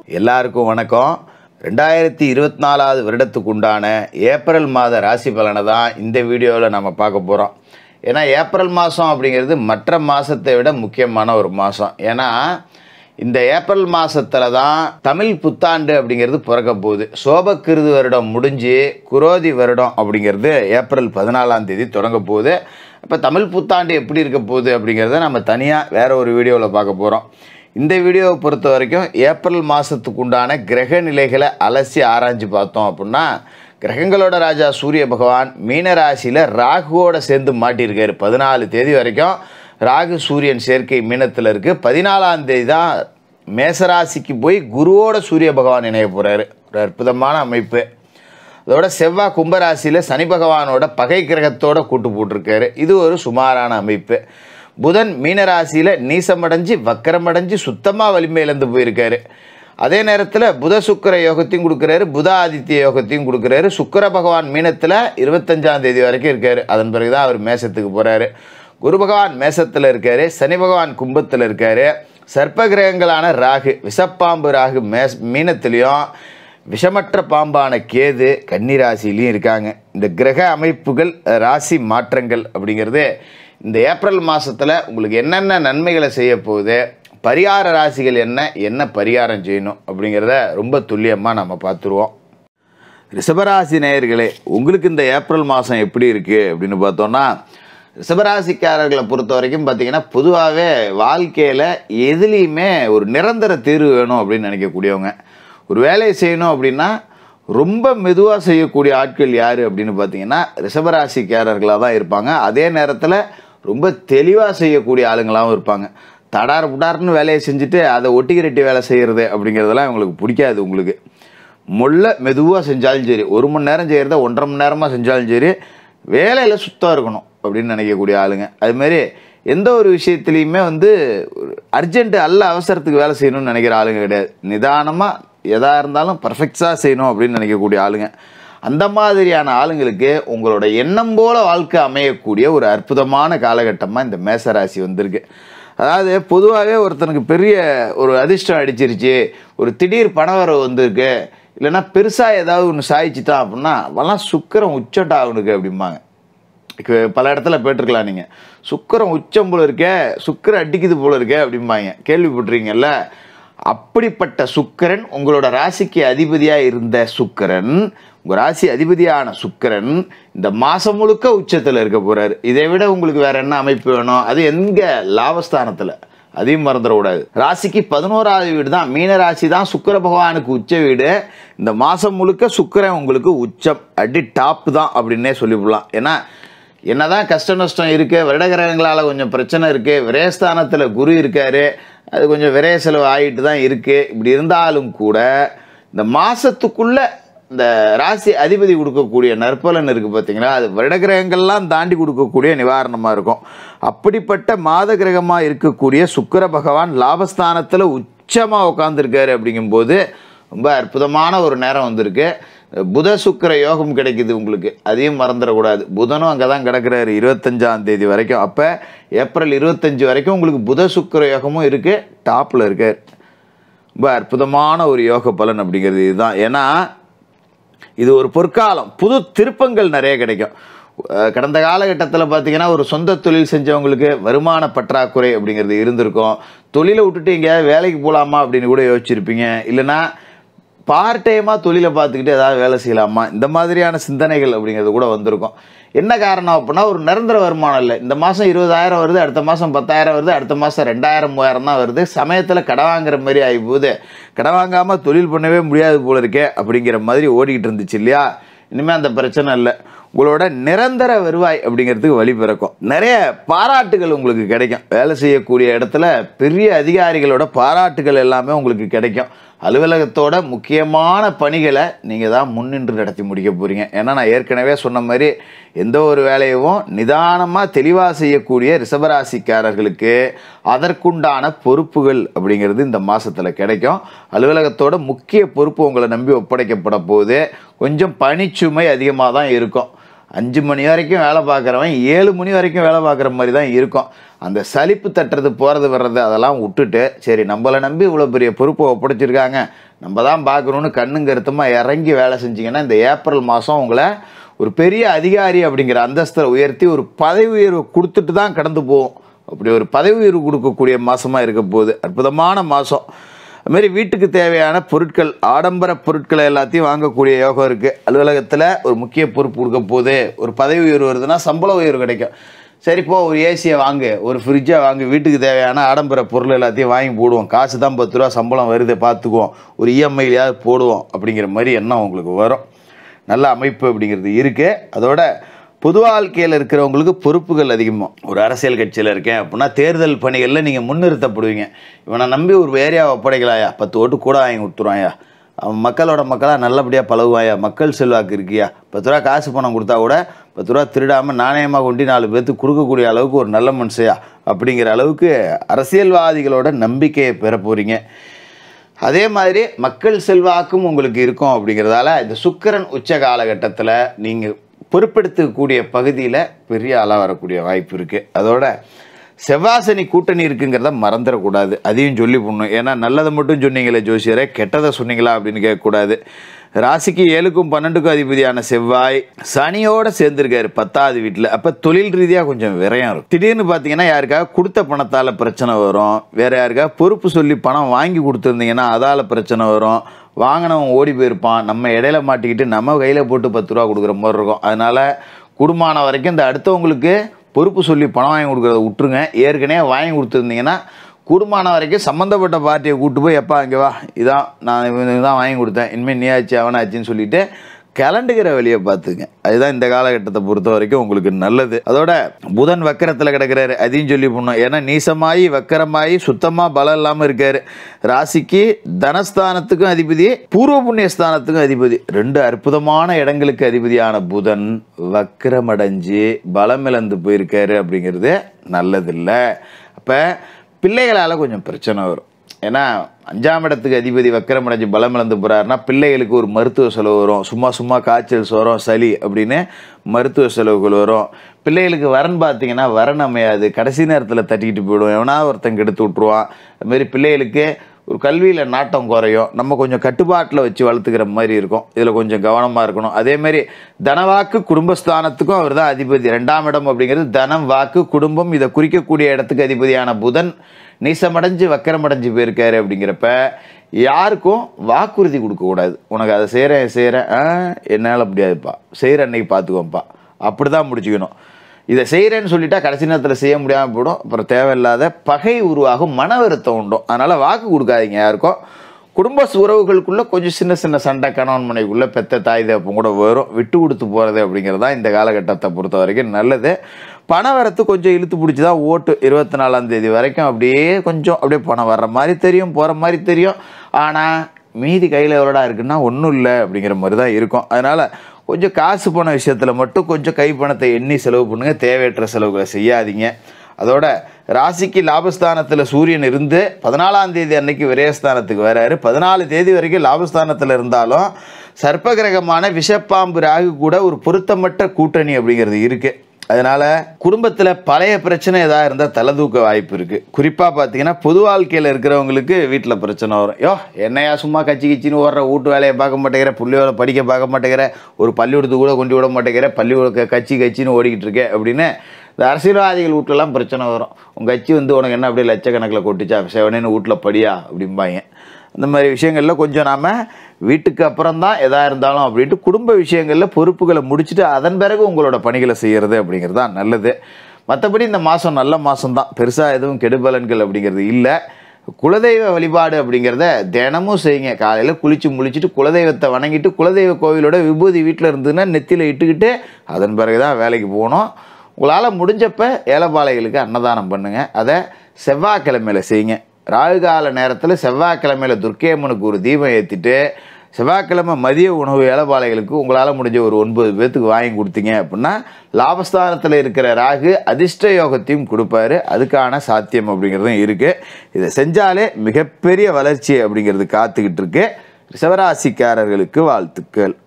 எல்லாருக்கும் வணக்கம் ரெண்டாயிரத்தி இருபத்தி நாலாவது வருடத்துக்கு உண்டான ஏப்ரல் மாத ராசி பலனை தான் இந்த வீடியோவில் நம்ம பார்க்க போகிறோம் ஏன்னா ஏப்ரல் மாதம் அப்படிங்கிறது மற்ற மாதத்தை விட முக்கியமான ஒரு மாதம் ஏன்னா இந்த ஏப்ரல் மாதத்தில் தான் தமிழ் புத்தாண்டு அப்படிங்கிறது பிறக்க போகுது சோபக்கிருது வருடம் முடிஞ்சு குரோதி வருடம் அப்படிங்கிறது ஏப்ரல் பதினாலாம் தேதி தொடங்க போகுது இப்போ தமிழ் புத்தாண்டு எப்படி இருக்க போகுது அப்படிங்கிறத நம்ம தனியாக வேற ஒரு வீடியோவில் பார்க்க போகிறோம் இந்த வீடியோவை பொறுத்த வரைக்கும் ஏப்ரல் மாதத்துக்கு உண்டான கிரக நிலைகளை அலசி ஆராய்ஞ்சு பார்த்தோம் அப்படின்னா கிரகங்களோட ராஜா சூரிய பகவான் மீன ராசியில் ராகுவோட சேர்ந்து மாட்டியிருக்காரு பதினாலு தேதி வரைக்கும் ராகு சூரியன் சேர்க்கை மீனத்தில் இருக்குது பதினாலாம் தேதி தான் மேசராசிக்கு போய் குருவோட சூரிய பகவான் இணைய போகிறாரு ஒரு அற்புதமான அமைப்பு அதோட செவ்வாய் கும்பராசியில் சனி பகவானோட பகை கிரகத்தோட கூட்டு போட்டிருக்காரு இது ஒரு சுமாரான அமைப்பு புதன் மீனராசியில் நீசமடைஞ்சு வக்கரமடைஞ்சு சுத்தமாக வலிமை இழந்து போயிருக்காரு அதே நேரத்தில் புத சுக்கர யோகத்தையும் கொடுக்குறாரு புத ஆதித்ய யோகத்தையும் கொடுக்குறாரு சுக்கர பகவான் மீனத்தில் இருபத்தஞ்சாம் தேதி வரைக்கும் இருக்காரு அதன் பிறகு தான் அவர் மேசத்துக்கு போகிறாரு குரு பகவான் மேசத்தில் இருக்காரு சனி பகவான் கும்பத்தில் இருக்காரு சர்ப்ப கிரகங்களான ராகு விஷப்பாம்பு ராகு மேஸ் மீனத்திலையும் விஷமற்ற பாம்பான கேது கன்னி ராசிலையும் இருக்காங்க இந்த கிரக அமைப்புகள் ராசி மாற்றங்கள் அப்படிங்கிறது இந்த ஏப்ரல் மாதத்தில் உங்களுக்கு என்னென்ன நன்மைகளை செய்ய போகுது பரிகார ராசிகள் என்ன என்ன பரிகாரம் செய்யணும் அப்படிங்கிறத ரொம்ப துல்லியமாக நம்ம பார்த்துருவோம் ரிஷபராசி நேயர்களே உங்களுக்கு இந்த ஏப்ரல் மாதம் எப்படி இருக்குது அப்படின்னு பார்த்தோன்னா ரிஷபராசிக்காரர்களை பொறுத்த வரைக்கும் பார்த்தீங்கன்னா பொதுவாகவே வாழ்க்கையில் எதுலேயுமே ஒரு நிரந்தர தீர்வு வேணும் அப்படின்னு நினைக்கக்கூடியவங்க ஒரு வேலையை செய்யணும் அப்படின்னா ரொம்ப மெதுவாக செய்யக்கூடிய ஆட்கள் யார் அப்படின்னு பார்த்தீங்கன்னா ரிஷபராசிக்காரர்களாக தான் இருப்பாங்க அதே நேரத்தில் ரொம்ப தெளிவாக செய்யக்கூடிய ஆளுங்களாகவும் இருப்பாங்க தடார் புடார்னு வேலையை செஞ்சுட்டு அதை ஒட்டிக்கிரட்டி வேலை செய்கிறது அப்படிங்கிறதெல்லாம் இவங்களுக்கு பிடிக்காது உங்களுக்கு முள்ள மெதுவாக செஞ்சாலும் சரி ஒரு மணி நேரம் செய்கிறத ஒன்றரை மணி நேரமாக செஞ்சாலும் சரி வேலையில் சுத்தம் இருக்கணும் அப்படின்னு நினைக்கக்கூடிய ஆளுங்க அதுமாரி எந்த ஒரு விஷயத்துலையுமே வந்து அர்ஜென்ட் அல்ல அவசரத்துக்கு வேலை செய்யணும்னு நினைக்கிற ஆளுங்க கிடையாது நிதானமாக எதாக இருந்தாலும் பர்ஃபெக்டாக செய்யணும் அப்படின்னு நினைக்கக்கூடிய ஆளுங்க அந்த மாதிரியான ஆளுங்களுக்கு உங்களோட எண்ணம் போல வாழ்க்கை அமையக்கூடிய ஒரு அற்புதமான காலகட்டமாக இந்த மேசராசி வந்திருக்கு அதாவது பொதுவாகவே ஒருத்தனுக்கு பெரிய ஒரு அதிர்ஷ்டம் அடிச்சிருச்சு ஒரு திடீர் பணவரவு வந்திருக்கு இல்லைன்னா பெருசாக ஏதாவது ஒன்று சாய்ச்சிட்டான் அப்படின்னா அவெல்லாம் சுக்கரம் உச்சட்டா அவனுக்கு அப்படிம்பாங்க இப்போ பல இடத்துல போயிட்டுருக்கலாம் நீங்கள் சுக்கரம் உச்சம் போல இருக்கே சுக்கரம் அடிக்குது போல இருக்கே அப்படிம்பாங்க கேள்விப்பட்டிருக்கீங்கல்ல அப்படிப்பட்ட சுக்கரன் உங்களோட ராசிக்கு அதிபதியாக இருந்த சுக்கரன் உங்கள் ராசி அதிபதியான சுக்கரன் இந்த மாதம் முழுக்க உச்சத்தில் இருக்க போகிறாரு இதை விட உங்களுக்கு வேற என்ன அமைப்பு வேணும் அது எங்கே லாபஸ்தானத்தில் அதையும் மறந்துடக்கூடாது ராசிக்கு பதினோராவது வீடு தான் மீன ராசி தான் சுக்கர பகவானுக்கு உச்ச வீடு இந்த மாதம் முழுக்க சுக்கரன் உங்களுக்கு உச்சம் அடி டாப் தான் அப்படின்னே சொல்லிவிடலாம் ஏன்னா என்னதான் கஷ்ட நஷ்டம் இருக்குது வருடகிரகங்களால் கொஞ்சம் பிரச்சனை இருக்குது விரயஸ்தானத்தில் குரு இருக்காரு அது கொஞ்சம் விரய செலவு ஆகிட்டு தான் இருக்குது இப்படி இருந்தாலும் கூட இந்த மாதத்துக்குள்ளே இந்த ராசி அதிபதி கொடுக்கக்கூடிய நற்பலன் இருக்குது பார்த்தீங்களா அது வருடகிரகங்கள்லாம் தாண்டி கொடுக்கக்கூடிய நிவாரணமாக இருக்கும் அப்படிப்பட்ட மாத கிரகமாக இருக்கக்கூடிய சுக்கர பகவான் லாபஸ்தானத்தில் உச்சமாக உட்காந்துருக்காரு அப்படிங்கும்போது ரொம்ப அற்புதமான ஒரு நேரம் வந்திருக்கு புத சுக்கர யோகம் கிடைக்குது உங்களுக்கு அதையும் மறந்துடக்கூடாது புதனும் அங்கே தான் கிடக்கிறாரு இருபத்தஞ்சாம் தேதி வரைக்கும் அப்போ ஏப்ரல் இருபத்தஞ்சு வரைக்கும் உங்களுக்கு புத சுக்கர யோகமும் இருக்குது டாப்பில் இருக்கார் ரொம்ப அற்புதமான ஒரு யோக பலன் அப்படிங்கிறது இதுதான் ஏன்னா இது ஒரு பொற்காலம் புது திருப்பங்கள் நிறைய கிடைக்கும் அஹ் கடந்த காலகட்டத்தில் பார்த்தீங்கன்னா ஒரு சொந்த தொழில் செஞ்சவங்களுக்கு வருமான பற்றாக்குறை அப்படிங்கிறது இருந்திருக்கும் தொழிலை விட்டுட்டு எங்கேயாவது வேலைக்கு போகலாமா அப்படின்னு கூட யோசிச்சிருப்பீங்க இல்லைன்னா பார்ட் டைமாக தொழிலை பார்த்துக்கிட்டு ஏதாவது வேலை செய்யலாமா இந்த மாதிரியான சிந்தனைகள் அப்படிங்கிறது கூட வந்திருக்கும் என்ன காரணம் அப்படின்னா ஒரு நிரந்தர வருமானம் இல்லை இந்த மாதம் இருபதாயிரம் வருது அடுத்த மாதம் பத்தாயிரம் வருது அடுத்த மாதம் ரெண்டாயிரம் மூவாயிரம் தான் வருது சமயத்தில் கடை வாங்குற மாதிரி ஆகி போகுது கடை வாங்காமல் தொழில் பண்ணவே முடியாது போல இருக்கே அப்படிங்கிற மாதிரி ஓடிக்கிட்டு இருந்துச்சு இல்லையா இனிமேல் அந்த பிரச்சனை இல்லை உங்களோட நிரந்தர வருவாய் அப்படிங்கிறதுக்கு வழி பிறக்கும் நிறைய பாராட்டுகள் உங்களுக்கு கிடைக்கும் வேலை செய்யக்கூடிய இடத்துல பெரிய அதிகாரிகளோட பாராட்டுகள் எல்லாமே உங்களுக்கு கிடைக்கும் அலுவலகத்தோட முக்கியமான பணிகளை நீங்கள் தான் முன்னின்று நடத்தி முடிக்க போகிறீங்க ஏன்னா நான் ஏற்கனவே சொன்ன மாதிரி எந்த ஒரு வேலையவும் நிதானமாக தெளிவாக செய்யக்கூடிய ரிஷபராசிக்காரர்களுக்கு அதற்குண்டான பொறுப்புகள் அப்படிங்கிறது இந்த மாதத்தில் கிடைக்கும் அலுவலகத்தோட முக்கிய பொறுப்பு உங்களை நம்பி ஒப்படைக்கப்பட போது கொஞ்சம் பணிச்சுமை அதிகமாக தான் இருக்கும் அஞ்சு மணி வரைக்கும் வேலை பார்க்குறவன் ஏழு மணி வரைக்கும் வேலை பார்க்குற மாதிரி தான் இருக்கும் அந்த சலிப்பு தட்டுறது போகிறது வர்றது அதெல்லாம் விட்டுட்டு சரி நம்மளை நம்பி இவ்வளோ பெரிய பொறுப்பை ஒப்படைச்சிருக்காங்க நம்ம தான் பார்க்கணுன்னு கண்ணும் கருத்துமாக இறங்கி வேலை செஞ்சீங்கன்னா இந்த ஏப்ரல் மாதம் உங்களை ஒரு பெரிய அதிகாரி அப்படிங்கிற அந்தஸ்தை உயர்த்தி ஒரு பதவி உயர்வு கொடுத்துட்டு தான் கடந்து போகும் அப்படி ஒரு பதவி உயர்வு கொடுக்கக்கூடிய மாதமாக இருக்க போகுது அற்புதமான மாதம் அதுமாரி வீட்டுக்கு தேவையான பொருட்கள் ஆடம்பர பொருட்களை எல்லாத்தையும் வாங்கக்கூடிய யோகம் இருக்குது அலுவலகத்தில் ஒரு முக்கிய பொறுப்பு கொடுக்க போகுது ஒரு பதவி உயர்வு வருதுன்னா சம்பள உயர்வு கிடைக்கும் சரிப்போ ஒரு ஏசியை வாங்கு ஒரு ஃப்ரிட்ஜை வாங்கி வீட்டுக்கு தேவையான ஆடம்பர பொருள் எல்லாத்தையும் வாங்கி போடுவோம் காசு தான் பத்து ரூபா சம்பளம் வருது பார்த்துக்குவோம் ஒரு இஎம்ஐலையாவது போடுவோம் அப்படிங்கிற மாதிரி எண்ணம் உங்களுக்கு வரும் நல்ல அமைப்பு அப்படிங்கிறது இருக்குது அதோட பொது வாழ்க்கையில் இருக்கிறவங்களுக்கு பொறுப்புகள் அதிகமாக ஒரு அரசியல் கட்சியில் இருக்கேன் அப்படின்னா தேர்தல் பணிகளில் நீங்கள் முன்னிறுத்தப்படுவீங்க இவனை நம்பி ஒரு ஏரியாவை ஒப்படைக்கலாயா பத்து ஓட்டு கூட வாங்கி கொடுத்துருவாயா அவன் மக்களோட மக்களாக நல்லபடியாக பழகுவாயா மக்கள் செல்வாக்கு இருக்கியா பத்து ரூபா காசு பணம் கொடுத்தா கூட பத்து ரூபா திருடாமல் நாணயமாக கொண்டு நாலு பேர்த்துக்கு கொடுக்கக்கூடிய அளவுக்கு ஒரு நல்ல மனுஷையா அப்படிங்கிற அளவுக்கு அரசியல்வாதிகளோட நம்பிக்கையை பெற போகிறீங்க அதே மாதிரி மக்கள் செல்வாக்கும் உங்களுக்கு இருக்கும் அப்படிங்கிறதால இந்த சுக்கிரன் உச்ச காலகட்டத்தில் நீங்கள் பொறுப்பெடுத்துக்கக்கூடிய பகுதியில் பெரிய ஆளாக வரக்கூடிய வாய்ப்பு இருக்குது அதோட செவ்வாசனி கூட்டணி இருக்குங்கிறத மறந்துடக்கூடாது அதையும் சொல்லி போடணும் ஏன்னா நல்லதை மட்டும் சொன்னீங்களே ஜோசியரே கெட்டதை சொன்னீங்களா அப்படின்னு கேட்கக்கூடாது ராசிக்கு ஏழுக்கும் பன்னெண்டுக்கும் அதிபதியான செவ்வாய் சனியோட சேர்ந்துருக்காரு பத்தாவது வீட்டில் அப்போ தொழில் ரீதியாக கொஞ்சம் விரயம் இருக்கும் திடீர்னு பார்த்தீங்கன்னா யாருக்காக கொடுத்த பணத்தால் பிரச்சனை வரும் வேற யாருக்காக பொறுப்பு சொல்லி பணம் வாங்கி கொடுத்துருந்தீங்கன்னா அதால் பிரச்சனை வரும் வாங்கினவன் ஓடி போயிருப்பான் நம்ம இடையில மாட்டிக்கிட்டு நம்ம கையில் போட்டு பத்து ரூபா கொடுக்குற மாதிரி இருக்கும் அதனால் குடும்பமான வரைக்கும் இந்த அடுத்தவங்களுக்கு பொறுப்பு சொல்லி பணம் வாங்கி கொடுக்குறத விட்டுருங்க ஏற்கனவே வாங்கி கொடுத்துருந்தீங்கன்னா கூடுமான வரைக்கும் சம்மந்தப்பட்ட பார்ட்டியை கூட்டு போய் எப்பா இங்கே வா இதான் நான் இவனுக்கு தான் வாங்கி கொடுத்தேன் இனிமேல் நீ ஆச்சு அவனாச்சுன்னு சொல்லிட்டு கிளண்டுகிற வழியை பார்த்துங்க அதுதான் இந்த காலகட்டத்தை பொறுத்த வரைக்கும் உங்களுக்கு நல்லது அதோட புதன் வக்கரத்தில் கிடக்கிறாரு அதையும் சொல்லி போடணும் ஏன்னா நீசமாயி வக்கரமாயி சுத்தமாக பலம் இல்லாமல் இருக்காரு ராசிக்கு தனஸ்தானத்துக்கும் அதிபதி பூர்வ புண்ணிய ஸ்தானத்துக்கும் அதிபதி ரெண்டு அற்புதமான இடங்களுக்கு அதிபதியான புதன் வக்கரமடைஞ்சு பலம் இழந்து போயிருக்காரு அப்படிங்கிறது நல்லதில்லை அப்போ பிள்ளைகளால் கொஞ்சம் பிரச்சனை வரும் ஏன்னா அஞ்சாம் இடத்துக்கு அதிபதி வக்கரமடைஞ்சு பலம் இழந்து போகிறாருன்னா பிள்ளைகளுக்கு ஒரு மருத்துவ செலவு வரும் சும்மா சும்மா காய்ச்சல் சோரம் சளி அப்படின்னு மருத்துவ செலவுகள் வரும் பிள்ளைகளுக்கு வரன் பார்த்தீங்கன்னா வரன் அமையாது கடைசி நேரத்தில் தட்டிக்கிட்டு போயிடும் எவனா ஒருத்தன் கெடுத்து விட்ருவான் அதுமாரி பிள்ளைகளுக்கு ஒரு கல்வியில் நாட்டம் குறையும் நம்ம கொஞ்சம் கட்டுப்பாட்டில் வச்சு வளர்த்துக்கிற மாதிரி இருக்கும் இதில் கொஞ்சம் கவனமாக இருக்கணும் அதேமாரி தனவாக்கு குடும்பஸ்தானத்துக்கும் அவர் தான் அதிபதி ரெண்டாம் இடம் அப்படிங்கிறது தனம் வாக்கு குடும்பம் இதை குறிக்கக்கூடிய இடத்துக்கு அதிபதியான புதன் நீசமடைஞ்சு வக்கரமடைஞ்சு போயிருக்காரு அப்படிங்கிறப்ப யாருக்கும் வாக்குறுதி கொடுக்கக்கூடாது உனக்கு அதை செய்கிறேன் செய்கிறேன் ஆ என்னால் முடியாதுப்பா செய்கிற அன்னைக்கு பார்த்துக்கோப்பா அப்படி தான் முடிச்சுக்கணும் இதை செய்கிறேன்னு சொல்லிட்டா கடைசி நேரத்தில் செய்ய முடியாமல் போயிடும் அப்புறம் தேவையில்லாத பகை உருவாகும் மன வருத்தம் உண்டும் அதனால் வாக்கு கொடுக்காதீங்க யாருக்கும் குடும்ப உறவுகளுக்குள்ளே கொஞ்சம் சின்ன சின்ன சண்டை கணவன் மனைவிக்குள்ளே பெத்த தாய் தப்பம் கூட வரும் விட்டு கொடுத்து போகிறது அப்படிங்கிறது தான் இந்த காலகட்டத்தை பொறுத்த வரைக்கும் நல்லது பண வரத்து கொஞ்சம் இழுத்து பிடிச்சி தான் ஓட்டு இருபத்தி நாலாம் தேதி வரைக்கும் அப்படியே கொஞ்சம் அப்படியே பணம் வர்ற மாதிரி தெரியும் போகிற மாதிரி தெரியும் ஆனால் மீதி கையில் எவ்வளோடா இருக்குன்னா ஒன்றும் இல்லை அப்படிங்கிற மாதிரி தான் இருக்கும் அதனால் கொஞ்சம் காசு பண விஷயத்தில் மட்டும் கொஞ்சம் கை பணத்தை எண்ணி செலவு பண்ணுங்கள் தேவையற்ற செலவுகளை செய்யாதீங்க அதோட ராசிக்கு லாபஸ்தானத்தில் சூரியன் இருந்து பதினாலாம் தேதி அன்னைக்கு விரயஸ்தானத்துக்கு வராரு பதினாலு தேதி வரைக்கும் லாபஸ்தானத்தில் இருந்தாலும் சர்ப்பகிரகமான விஷப்பாம்பு ராகு கூட ஒரு பொருத்தமற்ற கூட்டணி அப்படிங்கிறது இருக்குது அதனால் குடும்பத்தில் பழைய பிரச்சனை எதாவது இருந்தால் தலை தூக்க வாய்ப்பு இருக்குது குறிப்பாக பார்த்தீங்கன்னா பொது வாழ்க்கையில் இருக்கிறவங்களுக்கு வீட்டில் பிரச்சனை வரும் யோ என்னையா சும்மா கச்சி கிச்சின்னு ஓடுற வீட்டு வேலையை பார்க்க மாட்டேங்கிற புள்ளியோட படிக்க பார்க்க மாட்டேங்கிற ஒரு பள்ளிக்கூடத்துக்கு கூட கொண்டு விட மாட்டேங்கிற பள்ளிக்கூட கட்சி கட்சின்னு ஓடிக்கிட்டு இருக்கே அப்படின்னு இந்த அரசியல்வாதிகள் வீட்டிலலாம் பிரச்சனை வரும் உங்கள் கட்சி வந்து உனக்கு என்ன அப்படியே லட்சக்கணக்கில் கொட்டுச்சா செவனேன்னு வீட்டில் படியா அப்படிம்பாங்க அந்த மாதிரி விஷயங்களில் கொஞ்சம் நாம் வீட்டுக்கு அப்புறம் தான் எதாக இருந்தாலும் அப்படின்ட்டு குடும்ப விஷயங்களில் பொறுப்புகளை முடிச்சுட்டு அதன் பிறகு உங்களோட பணிகளை செய்கிறது அப்படிங்கிறது தான் நல்லது மற்றபடி இந்த மாதம் நல்ல மாதம் தான் பெருசாக எதுவும் கெடுபலன்கள் அப்படிங்கிறது இல்லை குலதெய்வ வழிபாடு அப்படிங்கிறத தினமும் செய்யுங்க காலையில் குளித்து முழிச்சிட்டு குலதெய்வத்தை வணங்கிட்டு குலதெய்வ கோவிலோட விபூதி வீட்டில் இருந்ததுன்னா நெத்தியில் இட்டுக்கிட்டு அதன் பிறகு தான் வேலைக்கு போகணும் உங்களால் முடிஞ்சப்ப ஏழைப்பாளைகளுக்கு அன்னதானம் பண்ணுங்கள் அதை செவ்வாய்க்கிழமையில் செய்யுங்க ராகுகால நேரத்தில் செவ்வாய்க்கிழமையில் துர்க்கையம்மனுக்கு ஒரு தீபம் ஏற்றிட்டு செவ்வாய்க்கிழமை மதிய உணவு ஏழைப்பாளைகளுக்கு உங்களால் முடிஞ்ச ஒரு ஒன்பது பேர்த்துக்கு வாங்கி கொடுத்தீங்க அப்படின்னா லாபஸ்தானத்தில் இருக்கிற ராகு அதிர்ஷ்ட யோகத்தையும் கொடுப்பாரு அதுக்கான சாத்தியம் அப்படிங்கிறதும் இருக்குது இதை செஞ்சாலே மிகப்பெரிய வளர்ச்சி அப்படிங்கிறது காத்துக்கிட்டு இருக்கு சிவராசிக்காரர்களுக்கு வாழ்த்துக்கள்